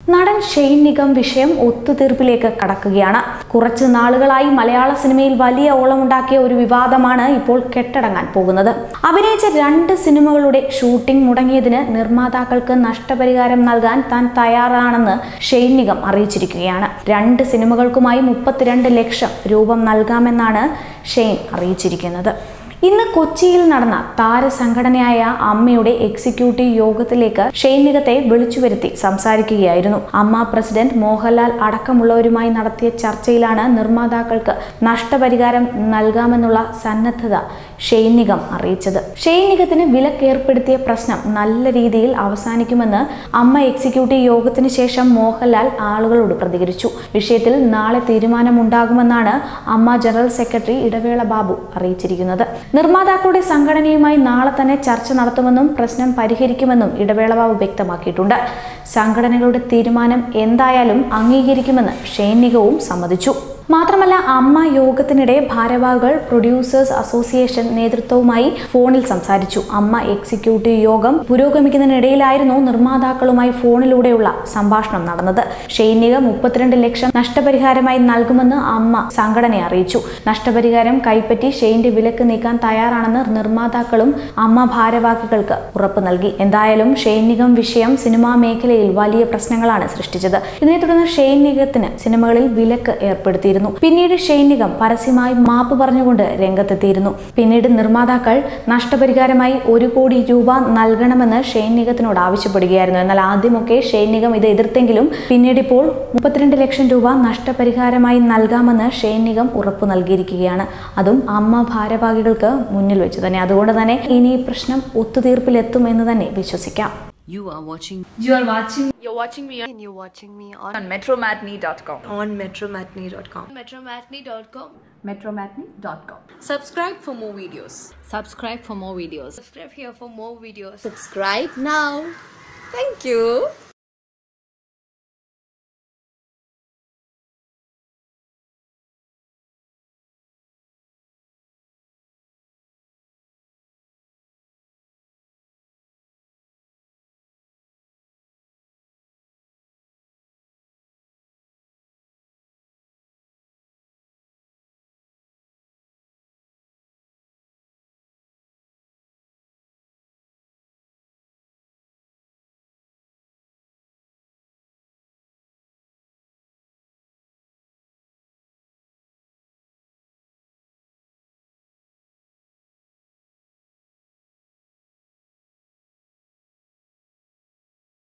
നടൻ ഷെയ്ൻ നിഗം വിഷയം ഒത്തുതീർപ്പിലേക്ക് കടക്കുകയാണ് കുറച്ച് നാളുകളായി മലയാള സിനിമയിൽ വലിയ ഓളമുണ്ടാക്കിയ ഒരു വിവാദമാണ് ഇപ്പോൾ കെട്ടടങ്ങാൻ പോകുന്നത് അഭിനയിച്ച രണ്ട് സിനിമകളുടെ ഷൂട്ടിംഗ് മുടങ്ങിയതിന് നിർമ്മാതാക്കൾക്ക് നഷ്ടപരിഹാരം നൽകാൻ താൻ തയ്യാറാണെന്ന് ഷെയ്ൻ നിഗം അറിയിച്ചിരിക്കുകയാണ് രണ്ട് സിനിമകൾക്കുമായി മുപ്പത്തിരണ്ട് ലക്ഷം രൂപ നൽകാമെന്നാണ് ഷെയ്ൻ അറിയിച്ചിരിക്കുന്നത് ഇന്ന് കൊച്ചിയിൽ നടന്ന താരസംഘടനയായ അമ്മയുടെ എക്സിക്യൂട്ടീവ് യോഗത്തിലേക്ക് ഷെയ്ൻ നിഗത്തെ വിളിച്ചു വരുത്തി സംസാരിക്കുകയായിരുന്നു അമ്മ പ്രസിഡന്റ് മോഹൻലാൽ അടക്കമുള്ളവരുമായി നടത്തിയ ചർച്ചയിലാണ് നിർമ്മാതാക്കൾക്ക് നഷ്ടപരിഹാരം നൽകാമെന്നുള്ള സന്നദ്ധത ഷെയ്ൻ നിഗം അറിയിച്ചത് ഷെയ്ൻ നിഗത്തിന് വിലക്കേർപ്പെടുത്തിയ പ്രശ്നം നല്ല രീതിയിൽ അവസാനിക്കുമെന്ന് അമ്മ എക്സിക്യൂട്ടീവ് യോഗത്തിന് ശേഷം മോഹൻലാൽ ആളുകളോട് പ്രതികരിച്ചു വിഷയത്തിൽ നാളെ തീരുമാനമുണ്ടാകുമെന്നാണ് അമ്മ ജനറൽ സെക്രട്ടറി ഇടവേള ബാബു അറിയിച്ചിരിക്കുന്നത് നിർമ്മാതാക്കളുടെ സംഘടനയുമായി നാളെ തന്നെ ചർച്ച നടത്തുമെന്നും പ്രശ്നം പരിഹരിക്കുമെന്നും ഇടവേള ബാബു വ്യക്തമാക്കിയിട്ടുണ്ട് സംഘടനകളുടെ തീരുമാനം എന്തായാലും അംഗീകരിക്കുമെന്ന് ഷെയ്ൻ നിഗവും സമ്മതിച്ചു മാത്രമല്ല അമ്മ യോഗത്തിനിടെ ഭാരവാഹികൾ പ്രൊഡ്യൂസേഴ്സ് അസോസിയേഷൻ നേതൃത്വവുമായി ഫോണിൽ സംസാരിച്ചു അമ്മ എക്സിക്യൂട്ടീവ് യോഗം പുരോഗമിക്കുന്നതിനിടയിലായിരുന്നു നിർമ്മാതാക്കളുമായി ഫോണിലൂടെയുള്ള സംഭാഷണം നടന്നത് ഷെയ്നിക മുപ്പത്തിരണ്ട് ലക്ഷം നഷ്ടപരിഹാരമായി നൽകുമെന്ന് അമ്മ സംഘടനയെ അറിയിച്ചു നഷ്ടപരിഹാരം കൈപ്പറ്റി ഷെയ്ന്റെ വിലക്ക് നീക്കാൻ തയ്യാറാണെന്ന് നിർമ്മാതാക്കളും അമ്മ ഭാരവാഹികൾക്ക് ഉറപ്പ് നൽകി എന്തായാലും ഷെയ്ൻ നിഗം വിഷയം സിനിമാ മേഖലയിൽ വലിയ പ്രശ്നങ്ങളാണ് സൃഷ്ടിച്ചത് ഇതിനെ തുടർന്ന് ഷെയ്ൻ നിഗത്തിന് സിനിമകളിൽ വിലക്ക് ഏർപ്പെടുത്തിയിരുന്നു പിന്നീട് ഷെയ്ൻ നിഗം പരസ്യമായി മാപ്പ് പറഞ്ഞുകൊണ്ട് രംഗത്തെത്തിയിരുന്നു പിന്നീട് നിർമ്മാതാക്കൾ നഷ്ടപരിഹാരമായി ഒരു കോടി രൂപ നൽകണമെന്ന് ഷെയ്ൻ നിഗത്തിനോട് ആവശ്യപ്പെടുകയായിരുന്നു എന്നാൽ ആദ്യമൊക്കെ ഷെയ്ൻ നിഗം ഇത് എതിർത്തെങ്കിലും പിന്നീട് ഇപ്പോൾ മുപ്പത്തിരണ്ട് ലക്ഷം രൂപ നഷ്ടപരിഹാരമായി നൽകാമെന്ന് ഷെയ്ൻ നിഗം ഉറപ്പു നൽകിയിരിക്കുകയാണ് അതും അമ്മ ഭാരവാഹികൾക്ക് മുന്നിൽ വെച്ച് തന്നെ അതുകൊണ്ട് തന്നെ ഇനി ഈ പ്രശ്നം ഒത്തുതീർപ്പിലെത്തും എന്ന് തന്നെ വിശ്വസിക്കാം You are watching You are watching You're watching me on, and you're watching me on, on metromatney.com. on metromatney.com. Metromatney.com. metromatney.com. Subscribe for more videos. subscribe for more videos. Subscribe here for more videos. Subscribe now. Thank you.